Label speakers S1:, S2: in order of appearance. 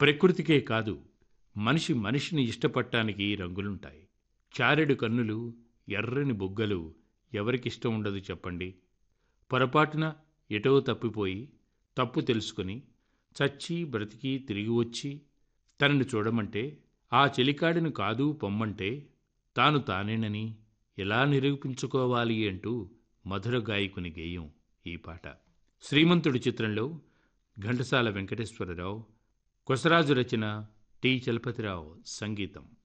S1: ప్రకృతికే కాదు మనిషి మనిషిని ఇష్టపడటానికి రంగులుంటాయి చారెడు కన్నులు ఎర్రని బుగ్గలు ఎవరికిష్టం ఉండదు చెప్పండి పొరపాటున ఎటో తప్పిపోయి తప్పు తెలుసుకుని చచ్చి బ్రతికి తిరిగి వచ్చి తనని చూడమంటే ఆ చెలికాడిని కాదు పొమ్మంటే తాను తానేనని ఎలా నిరూపించుకోవాలి అంటూ మధుర గాయకుని గేయం ఈ పాట శ్రీమంతుడి చిత్రంలో ఘంటసాల వెంకటేశ్వరరావు కొసరాజు రచన టి చలపతిరావు సంగీతం